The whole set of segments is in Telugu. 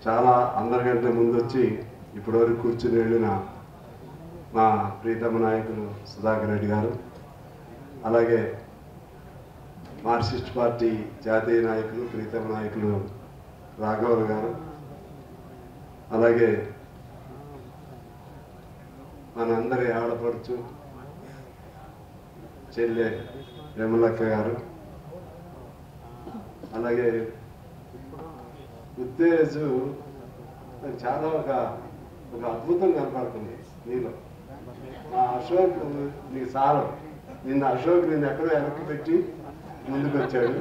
చాలా అందరికంటే ముందు వచ్చి ఇప్పటివరకు కూర్చుని వెళ్ళిన మా ప్రీతమ నాయకులు సుధాకర్ రెడ్డి గారు అలాగే మార్క్సిస్ట్ పార్టీ జాతీయ నాయకులు ప్రీతమ నాయకులు రాఘవన్ గారు అలాగే మనందరి ఆడపడుచు చెల్లె విమలక్క గారు అలాగే ఉత్తేజు నాకు చాలా ఒక ఒక అద్భుతం కనపడుతుంది నీలో మా అశోక్ నీకు సారం నిన్న అశోక్ నిన్ను ఎక్కడో వెనక్కి పెట్టి ముందుకు వచ్చాడు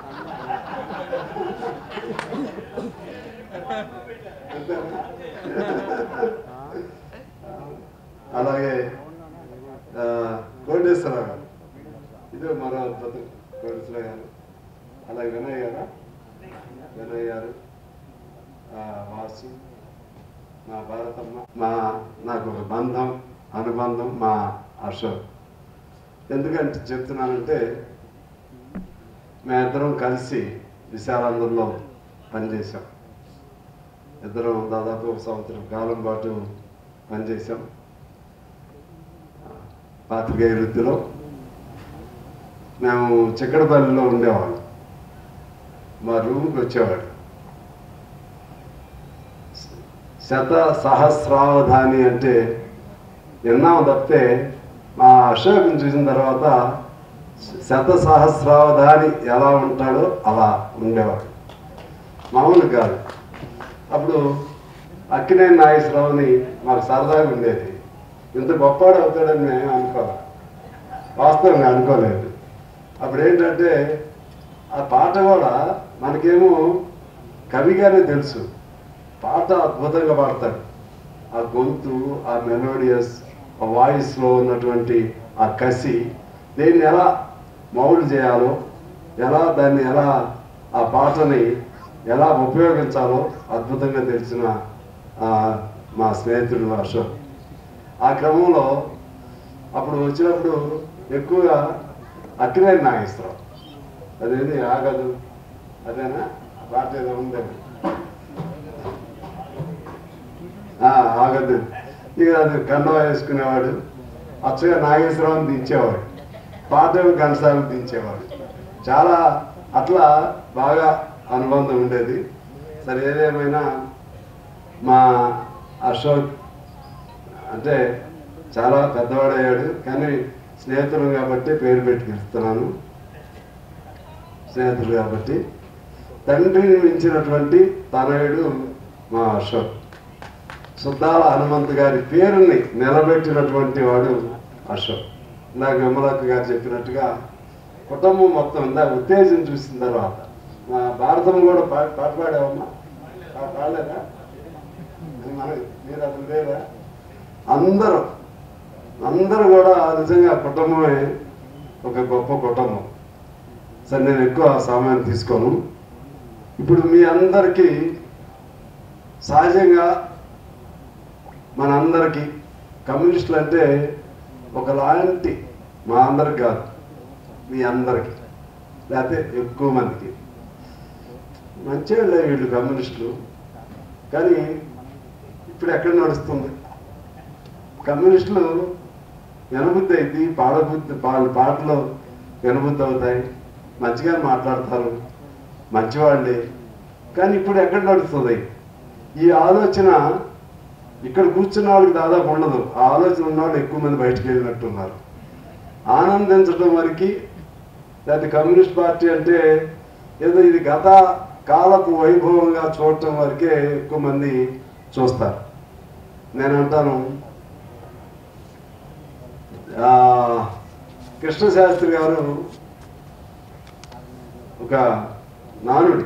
అంతేనా? అలాగే ఆ, కోటేశ్వరరావు గారు ఇదే మరో అద్భుతం కోటేశ్వరరావు గారు అలాగే వినయ్ గారా వినయ్ గారు ఆ, వాసు మా భారతమ్మ మా నాకు ఒక బంధం అనుబంధం మా అశోక్ ఎందుకంటే చెప్తున్నానంటే మేమిద్దరం కలిసి విశాలాంధ్రలో పనిచేసాం ఇద్దరం దాదాపు ఒక సంవత్సరం కాలం పాటు పనిచేసాం పాత్రికేయ వృత్తిలో మేము చిక్కడపల్లిలో ఉండేవాళ్ళం మా రూమ్కి వచ్చేవాడు శత సహస్రావధాని అంటే విన్నాం తప్పితే మా అశోక్ని చూసిన తర్వాత శత సహస్రావధాని ఎలా ఉంటాడో అలా ఉండేవాడు మామూలు కాదు అప్పుడు అక్కినేని నాగేశ్వరరావుని మాకు సరదాగా ఉండేది ఇంత గొప్పవాడు అవుతాడని మేము అనుకోవాలి వాస్తవంగా అనుకోలేదు అప్పుడు ఏంటంటే ఆ పాట కూడా మనకేమో కవిగానే తెలుసు పాట అద్భుతంగా పాడతాడు ఆ గొంతు ఆ మెలోడియస్ ఆ వాయిస్లో ఉన్నటువంటి ఆ కసి దీన్ని ఎలా మౌలు చేయాలో ఎలా దాన్ని ఎలా ఆ పాటని ఎలా ఉపయోగించాలో అద్భుతంగా తెలిసిన ఆ, మా స్నేహితుడు అశోక్ ఆ క్రమంలో అప్పుడు వచ్చినప్పుడు ఎక్కువగా అక్కినేని నాగేశ్వరరావు అదేంటి ఆగదు అదేనా ఆ పాట ఏదో ఉందేమో ఆ, ఆగదు ఇక అది కండవ వేసుకునేవాడు అచ్చగా నాగేశ్వరరావుని దించేవాడు పాట ఘంటసాలను దించేవాడు చాలా అట్లా బాగా అనుబంధం ఉండేది సరే ఏదేమైనా మా అశోక్ అంటే చాలా పెద్దవాడయ్యాడు కానీ స్నేహితులు కాబట్టి పేరు పెట్టి పిలుస్తున్నాను స్నేహితులు కాబట్టి తండ్రిని మించినటువంటి తనయుడు మా అశోక్ సుద్దాల హనుమంత్ గారి పేరుని నిలబెట్టినటువంటి వాడు అశోక్ ఇందాక విమలక్క గారు చెప్పినట్టుగా కుటుంబం మొత్తం ఇందా ఉత్తేజం చూసిన తర్వాత మా భారతం కూడా పా పాట పాడావమ్మా పా- పాడలేదా అది మన మీరు అసలు లేరా అందరూ అందరూ కూడా నిజంగా కుటుంబమే ఒక గొప్ప కుటుంబం సరే నేను ఎక్కువ సమయం తీసుకోను ఇప్పుడు మీ అందరికీ సహజంగా మనందరికీ కమ్యూనిస్టులు అంటే ఒకలాంటి మా అందరికి కాదు మీ అందరికి లేకపోతే ఎక్కువ మందికి మంచిగా వీళ్ళు కమ్యూనిస్టులు కానీ ఇప్పుడు ఎక్కడ నడుస్తుంది కమ్యూనిస్టులు వినబుద్ధి అయింది పాడబుద్ధి వాళ్ళ పాటలు వినబుద్ధి అవుతాయి మంచిగా మాట్లాడతారు మంచివాళ్ళే కానీ ఇప్పుడు ఎక్కడ నడుస్తుంది ఈ ఆలోచన ఇక్కడ కూర్చున్న వాళ్ళకి దాదాపు ఉండదు ఆ ఆలోచన ఉన్న వాళ్ళు ఎక్కువ మంది బయటకు వెళ్ళినట్టున్నారు ఆనందించడం వరకు లేకపోతే కమ్యూనిస్ట్ పార్టీ అంటే ఏదో ఇది గత కాలపు వైభవంగా చూడటం వరకే ఎక్కువ మంది చూస్తారు నేను అంటాను ఆ, కృష్ణశాస్త్రి గారు ఒక నానుడి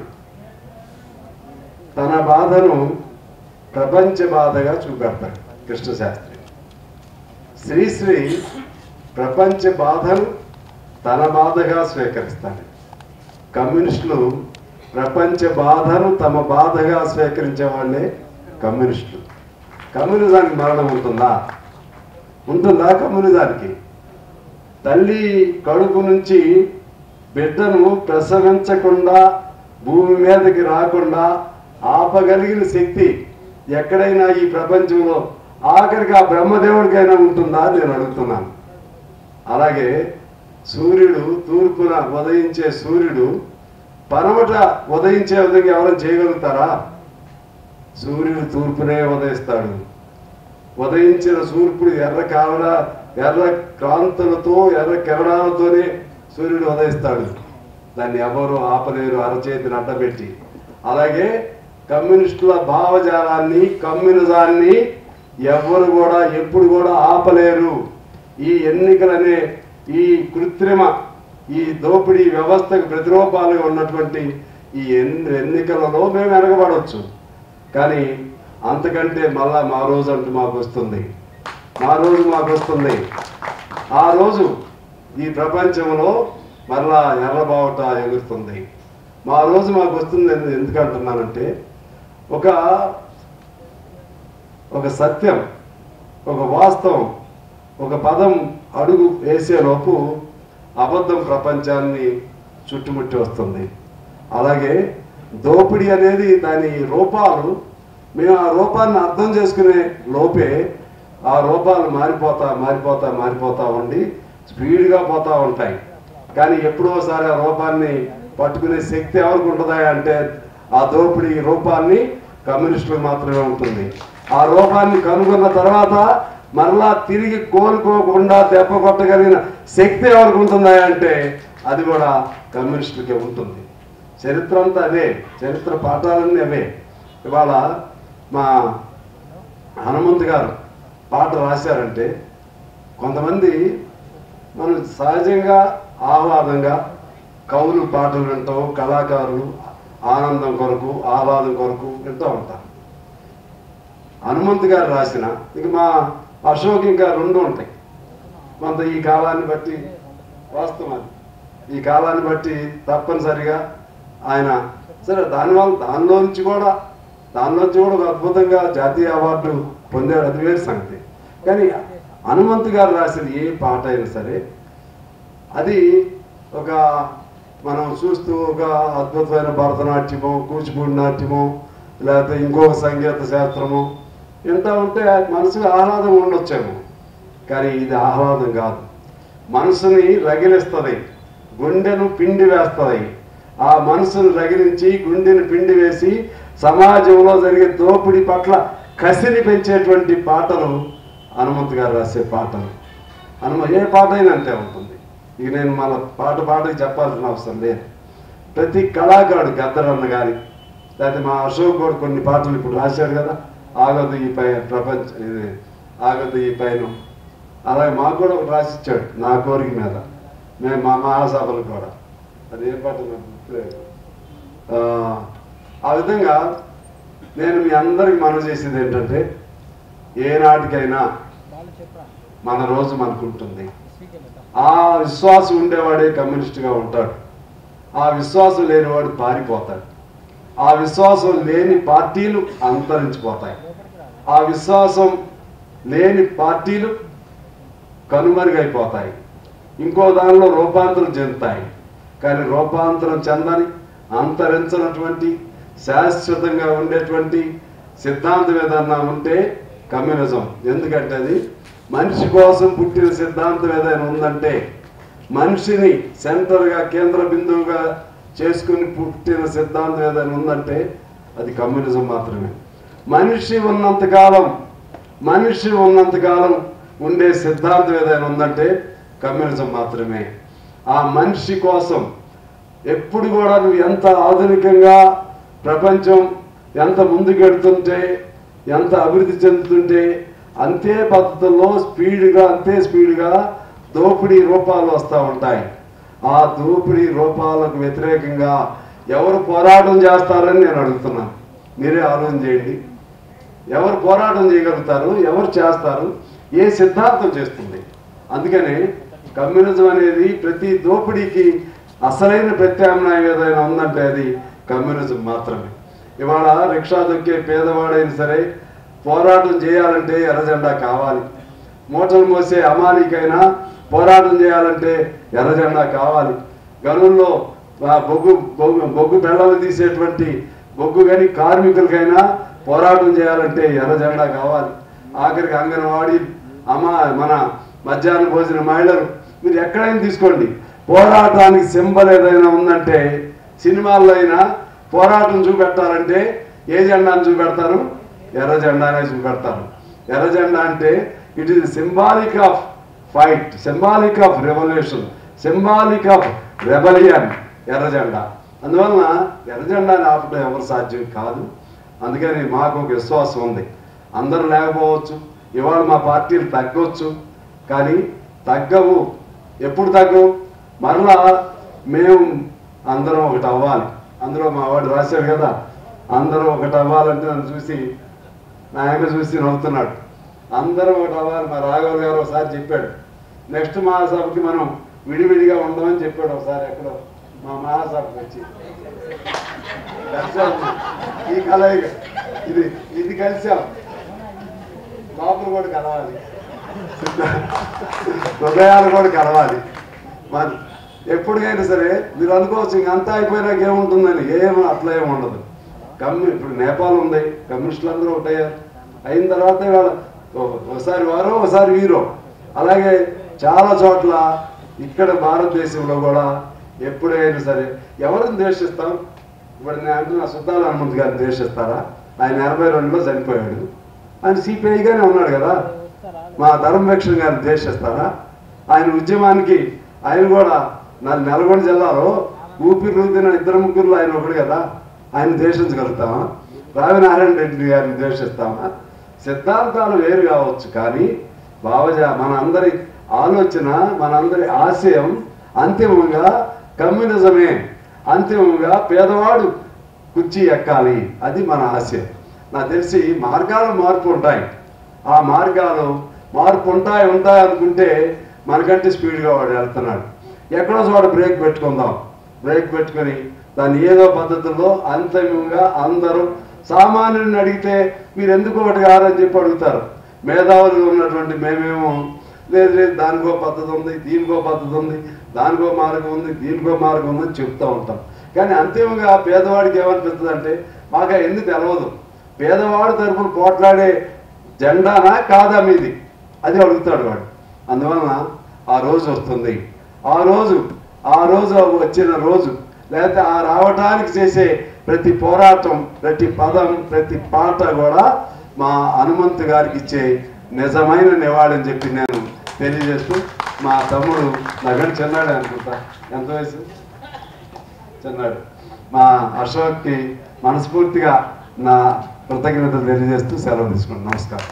తన బాధను ప్రపంచ బాధగా చూపెడతాడు కృష్ణశాస్త్రి శ్రీశ్రీ ప్రపంచ బాధను తన బాధగా స్వీకరిస్తాడు కమ్యూనిస్టులు ప్రపంచ బాధను తమ బాధగా స్వీకరించే వాళ్ళే కమ్యూనిస్టులు కమ్యూనిజానికి మరణం ఉంటుందా ఉంటుందా కమ్యూనిజానికి తల్లి కడుపు నుంచి బిడ్డను ప్రసవించకుండా భూమి మీదకి రాకుండా ఆపగలిగిన శక్తి ఎక్కడైనా ఈ ప్రపంచంలో ఆఖరికి ఆ బ్రహ్మదేవుడికైనా ఉంటుందా అని నేను అడుగుతున్నాను అలాగే సూర్యుడు తూర్పున ఉదయించే సూర్యుడు పనమట ఉదయించే విధంగా ఎవరైనా చేయగలుగుతారా సూర్యుడు తూర్పునే ఉదయిస్తాడు ఉదయించిన సూర్యుడు ఎర్ర కావడ ఎర్ర కాంతులతో ఎర్ర కిరణాలతోనే సూర్యుడు ఉదయిస్తాడు దాన్ని ఎవరు ఆపలేరు అరచేతిని అడ్డపెట్టి అలాగే కమ్యూనిస్టుల భావజాలాన్ని కమ్యూనిజాన్ని ఎవరు కూడా ఎప్పుడు కూడా ఆపలేరు ఈ ఎన్నికలనే ఈ కృత్రిమ ఈ దోపిడీ వ్యవస్థకు ప్రతిరూపాలుగా ఉన్నటువంటి ఈ ఎన్ని ఎన్నికలలో మేము వెనకబడవచ్చు కానీ అంతకంటే మళ్ళా మా రోజు అంటూ మాకు వస్తుంది మా రోజు మాకు వస్తుంది ఆ రోజు ఈ ప్రపంచంలో మరలా ఎర్రబావుట ఎగురుతుంది మా రోజు మాకు వస్తుంది అని ఎందుకు అంటున్నానంటే ఒక ఒక సత్యం ఒక వాస్తవం ఒక పదం అడుగు వేసేలోపు అబద్ధం ప్రపంచాన్ని చుట్టుముట్టి వస్తుంది అలాగే దోపిడీ అనేది దాని రూపాలు మేము ఆ రూపాన్ని అర్థం చేసుకునే లోపే ఆ రూపాలు మారిపోతా మారిపోతా మారిపోతా ఉండి స్పీడ్గా పోతా ఉంటాయి కానీ ఎప్పుడోసారి ఆ రూపాన్ని పట్టుకునే శక్తి ఎవరికి ఉంటుందా అంటే ఆ దోపిడీ రూపాన్ని కమ్యూనిస్టులకు మాత్రమే ఉంటుంది ఆ రూపాన్ని కనుగొన్న తర్వాత మరలా తిరిగి కోలుకోకుండా దెబ్బ కొట్టగలిగిన శక్తి ఎవరికి ఉంటుందా అంటే అది కూడా కమ్యూనిస్టులకే ఉంటుంది చరిత్ర అంతా అదే చరిత్ర పాఠాలన్నీ అవే ఇవాళ మా హనుమంత్ గారు పాట రాశారంటే కొంతమంది మనం సహజంగా ఆహ్లాదంగా కవులు పాటలు వింటాం కళాకారులు ఆనందం కొరకు ఆహ్లాదం కొరకు వింటూ ఉంటారు హనుమంత్ గారు రాసిన ఇక మా అశోక్ ఇంకా రెండు ఉంటాయి కొంత ఈ కాలాన్ని బట్టి వాస్తవం అది ఈ కాలాన్ని బట్టి తప్పనిసరిగా ఆయన సరే దానివల్ల దానిలో నుంచి కూడా దానిలో నుంచి కూడా ఒక అద్భుతంగా జాతీయ అవార్డు పొందాడు అది వేరు సంగతి కానీ హనుమంత్ గారు రాసిన ఏ పాట అయినా సరే అది ఒక మనం చూస్తూ ఒక అద్భుతమైన భరతనాట్యము కూచిపూడి నాట్యము లేకపోతే ఇంకొక సంగీత శాస్త్రము వింటా ఉంటే మనసుకు ఆహ్లాదం ఉండొచ్చేమో కానీ ఇది ఆహ్లాదం కాదు మనసుని రగిలిస్తుంది గుండెను పిండి వేస్తుంది ఆ మనసును రగిలించి గుండెను పిండి వేసి సమాజంలో జరిగే దోపిడీ పట్ల కసిని పెంచేటువంటి పాటలు హనుమంత్ గారు రాసే పాటలు హనుమ ఏ పాట అయినా అంతే ఉంటుంది ఇక నేను మన పాట పాటకి చెప్పాల్సిన అవసరం లేదు ప్రతి కళాకారుడు గద్దరన్న కానీ లేకపోతే మా అశోక్ కూడా కొన్ని పాటలు ఇప్పుడు రాశాడు కదా ఆగదు ఈ పై ప్రపంచ ఇది ఆగదు ఈ పైన అలాగే మాకు కూడా ఒకటి రాసిచ్చాడు నా కోరిక మీద మేము మా మహాసభలు కూడా అది ఏ పాట నాకు గుర్తులేదు ఆ, ఆ విధంగా నేను మీ అందరికి మనవి చేసేది ఏంటంటే ఏనాటికైనా మన రోజు మనకు ఉంటుంది ఆ విశ్వాసం ఉండేవాడే కమ్యూనిస్ట్గా ఉంటాడు ఆ విశ్వాసం లేనివాడు పారిపోతాడు ఆ విశ్వాసం లేని పార్టీలు అంతరించిపోతాయి ఆ విశ్వాసం లేని పార్టీలు కనుమరుగైపోతాయి ఇంకో దానిలో రూపాంతరం చెందుతాయి కానీ రూపాంతరం చెందని అంతరించినటువంటి శాశ్వతంగా ఉండేటువంటి సిద్ధాంతం ఏదన్నా ఉంటే కమ్యూనిజం ఎందుకంటే అది మనిషి కోసం పుట్టిన సిద్ధాంతం ఏదైనా ఉందంటే మనిషిని సెంటర్గా కేంద్ర బిందువుగా చేసుకుని పుట్టిన సిద్ధాంతం ఏదైనా ఉందంటే అది కమ్యూనిజం మాత్రమే మనిషి ఉన్నంతకాలం మనిషి ఉన్నంతకాలం ఉండే సిద్ధాంతం ఏదైనా ఉందంటే కమ్యూనిజం మాత్రమే ఆ మనిషి కోసం ఎప్పుడు కూడా నువ్వు ఎంత ఆధునికంగా ప్రపంచం ఎంత ముందుకెడుతుంటే ఎంత అభివృద్ధి చెందుతుంటే అంతే పద్ధతుల్లో స్పీడ్గా అంతే స్పీడ్గా దోపిడీ రూపాలు వస్తూ ఉంటాయి ఆ దోపిడీ రూపాలకు వ్యతిరేకంగా ఎవరు పోరాటం చేస్తారని నేను అడుగుతున్నాను మీరే ఆలోచన చేయండి ఎవరు పోరాటం చేయగలుగుతారు ఎవరు చేస్తారు ఏ సిద్ధాంతం చేస్తుంది అందుకని కమ్యూనిజం అనేది ప్రతి దోపిడీకి అసలైన ప్రత్యామ్నాయం ఏదైనా ఉందంటే అది కమ్యూనిజం మాత్రమే ఇవాళ రిక్షా దొక్కే పేదవాడైనా సరే పోరాటం చేయాలంటే ఎర్రజెండా కావాలి మూటలు మోసే అమాలికైనా పోరాటం చేయాలంటే ఎర్రజెండా కావాలి గనుల్లో ఆ బొగ్గు బొగ్గు బొగ్గు బెళ్ళలు తీసేటువంటి బొగ్గు కానీ కార్మికులకైనా పోరాటం చేయాలంటే ఎర్ర జెండా కావాలి ఆఖరికి అంగన్వాడీ అమ్మ మన మధ్యాహ్న భోజన మహిళలు మీరు ఎక్కడైనా తీసుకోండి పోరాటానికి సింబల్ ఏదైనా ఉందంటే సినిమాల్లో అయినా పోరాటం చూపెట్టాలంటే ఏ జెండాను చూపెడతారు ఎర్ర జెండానే చూపెడతారు ఎర్ర జెండా అంటే it is symbolic of fight symbolic of revolution symbolic of rebellion ఎర్ర జెండా అందువలన ఎర్ర జెండాని ఆపడం ఎవరు సాధ్యం కాదు అందుకని మాకు ఒక విశ్వాసం ఉంది అందరూ లేకపోవచ్చు ఇవాళ మా పార్టీలు తగ్గవచ్చు కానీ తగ్గవు ఎప్పుడు తగ్గవు మరలా మేము అందరం ఒకటి అవ్వాలి అందులో మా వాడు రాశాడు కదా అందరూ ఒకటి అవ్వాలంటే నన్ను చూసి నా ఆయన చూసి నవ్వుతున్నాడు అందరం ఒకటి అవ్వాలి మా రాఘవ్ గారు ఒకసారి చెప్పాడు నెక్స్ట్ మహాసభకి మనం విడివిడిగా ఉండమని చెప్పాడు ఒకసారి ఎక్కడో మా మహాసభకి వచ్చి కలిసాం ఈ కలయిక ఇది ఇది కలిసాం లోపల కూడా కలవాలి హృదయాలు కూడా కలవాలి మరి ఎప్పటికైనా సరే మీరు అనుకోవచ్చు ఇంక అంతా అయిపోయినాక ఏముంటుందని ఏమో అట్లా ఏమి ఉండదు కమ్యూ ఇప్పుడు నేపాల్ ఉంది కమ్యూనిస్టులు అందరూ ఒకటయ్యారు అయిన తర్వాత ఇవాళ ఓ- ఒకసారి వారో ఒకసారి వీరో అలాగే చాలా చోట్ల ఇక్కడ భారతదేశంలో కూడా ఎప్పుడైనా సరే ఎవరిని ద్వేషిస్తాం ఇప్పుడు నేను అంటున్నా సుద్దాల హనుమంత్ గారిని ద్వేషిస్తారా ఆయన ఎనభై రెండులో చనిపోయాడు ఆయన సిపిఐగానే ఉన్నాడు కదా మా ధర్మరక్షణ గారిని ద్వేషిస్తారా ఆయన ఉద్యమానికి ఆయన కూడా నా నల్గొండ జిల్లాలో ఊపిరి రుద్దిన ఇద్దరు ముగ్గురులో ఆయన ఒకడు కదా ఆయన ద్వేషించగలుగుతామా రావినారాయణ రెడ్డి గారిని ద్వేషిస్తామా సిద్ధాంతాలు వేరు కావచ్చు కానీ బావజా మన అందరి ఆలోచన మనందరి ఆశయం అంతిమంగా కమ్యూనిజమే అంతిమంగా పేదవాడు కుర్చీ ఎక్కాలి అది మన ఆశయం నాకు తెలిసి మార్గాలు మార్పు ఉంటాయి ఆ మార్గాలు మార్పు ఉంటాయి ఉంటాయి అనుకుంటే మనకంటే స్పీడ్గా వాడు వెళ్తున్నాడు ఎక్కడో చోట బ్రేక్ పెట్టుకుందాం బ్రేక్ పెట్టుకొని దాన్ని ఏదో పద్ధతుల్లో అంతిమంగా అందరూ సామాన్యుని అడిగితే మీరు ఎందుకు ఒకటి కారని చెప్పి అడుగుతారు మేధావులుగా ఉన్నటువంటి మేమేమో లేదు లేదు దానికో పద్ధతి ఉంది దీనికో పద్ధతి ఉంది దానికో మార్గం ఉంది దీనికో మార్గం ఉంది అని చెప్తూ ఉంటాం కానీ అంతిమంగా పేదవాడికి ఏమనిపిస్తుంది అంటే మాకు ఎందుకు తెలవదు పేదవాడు తరపున పోట్లాడే జెండానా కాదా మీది అది అడుగుతాడు వాడు అందువలన ఆ రోజు వస్తుంది ఆ రోజు ఆ రోజు వచ్చిన రోజు లేకపోతే ఆ రావటానికి చేసే ప్రతి పోరాటం ప్రతి పదం ప్రతి పాట కూడా మా హనుమంతు గారికి ఇచ్చే నిజమైన నివాళని చెప్పి నేను తెలియజేస్తూ మా తమ్ముడు నగన్ చిన్నాడు అనుకుంటా ఎంత వయసు చిన్నాడు మా అశోక్కి మనస్ఫూర్తిగా నా కృతజ్ఞతలు తెలియజేస్తూ సెలవు తీసుకుంటాను నమస్కారం